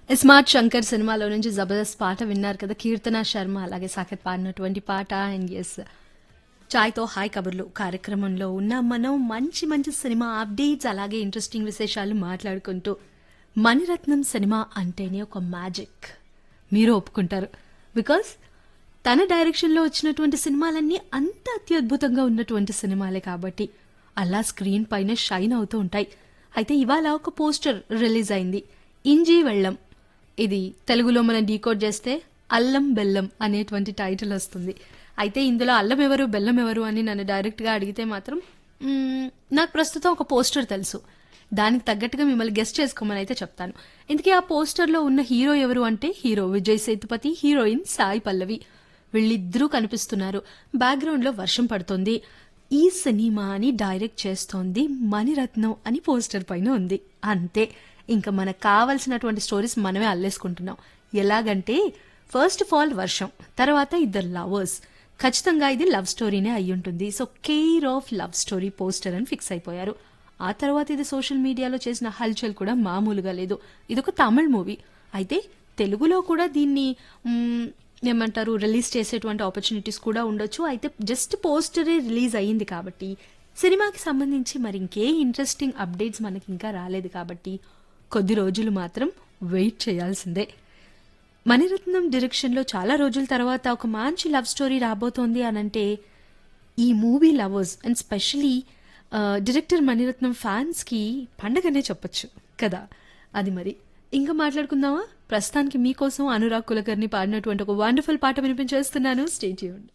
smart Shankar సినిమాలో నుంచి జబర్దస్త్ పాట విన్నారు కదా కీర్తన శర్మ అలాగే సాకెత్ పాడినటువంటి పాట అండ్ ఎస్ చాయ్తో హాయ్ కబుర్లు కార్యక్రమంలో ఉన్న మనం మంచి మంచి సినిమా అప్డేట్స్ అలాగే ఇంట్రెస్టింగ్ విశేషాలు మాట్లాడుకుంటూ మణిరత్నం సినిమా అంటేనే ఒక మ్యాజిక్ మీరు ఒప్పుకుంటారు బికాస్ తన డైరెక్షన్లో వచ్చినటువంటి సినిమాలన్నీ అంత అత్యద్భుతంగా ఉన్నటువంటి సినిమాలే కాబట్టి అలా స్క్రీన్ పైన షైన్ అవుతూ ఉంటాయి అయితే ఇవాళ ఒక పోస్టర్ రిలీజ్ అయింది ఇంజీ వెళ్ళం ఇది తెలుగులో మనం డీకోడ్ చేస్తే అల్లం బెల్లం అనేటువంటి టైటిల్ వస్తుంది అయితే ఇందులో అల్లం ఎవరు బెల్లం ఎవరు అని నన్ను డైరెక్ట్గా అడిగితే మాత్రం మ్మ్, నాకు ప్రస్తుతం ఒక పోస్టర్ తెలుసు దానికి తగ్గట్టుగా మిమ్మల్ని గెస్ట్ చేసుకోమని అయితే చెప్తాను ఇందుకే ఆ పోస్టర్లో ఉన్న హీరో ఎవరు అంటే హీరో విజయ్ సేతుపతి హీరోయిన్ సాయి పల్లవి వీళ్ళిద్దరూ కనిపిస్తున్నారు బ్యాక్గ్రౌండ్లో వర్షం పడుతోంది ఈ సినిమాని డైరెక్ట్ చేస్తోంది మణిరత్నం అని పోస్టర్ పైన ఉంది అంతే ఇంకా మనకు కావలసినటువంటి స్టోరీస్ మనమే అల్లేసుకుంటున్నాం ఎలాగంటే ఫస్ట్ ఆఫ్ ఆల్ వర్షం తర్వాత ఇద్దరు లవర్స్ ఖచ్చితంగా ఇది లవ్ స్టోరీనే అయి ఉంటుంది so care of love story poster అని ఫిక్స్ అయిపోయారు ఆ తర్వాత ఇది సోషల్ మీడియాలో చేసిన హల్చల్ కూడా మామూలుగా లేదు ఇదొక తమిళ్ మూవీ అయితే తెలుగులో కూడా దీన్ని మ్, ఏమంటారు రిలీజ్ చేసేటువంటి ఆపర్చునిటీస్ కూడా ఉండొచ్చు అయితే జస్ట్ పోస్టరే రిలీజ్ అయ్యింది కాబట్టి సినిమాకి సంబంధించి మరి ఇంకే ఇంట్రెస్టింగ్ అప్డేట్స్ మనకి ఇంకా రాలేదు కాబట్టి కొద్ది రోజులు మాత్రం వెయిట్ చేయాల్సిందే మణిరత్నం డైరెక్షన్లో చాలా రోజుల తర్వాత ఒక మంచి లవ్ స్టోరీ రాబోతోంది అనంటే ఈ movie lovers and specially director Maniratnam ఫ్యాన్స్కి పండగనే చెప్పొచ్చు కదా అది మరి ఇంకా మాట్లాడుకుందామా ప్రస్తుతానికి మీకోసం అనురాగ్ కులకర్ని పాడినటువంటి ఒక వండర్ఫుల్ పాట వినిపించేస్తున్నాను స్టేట్ చేయండి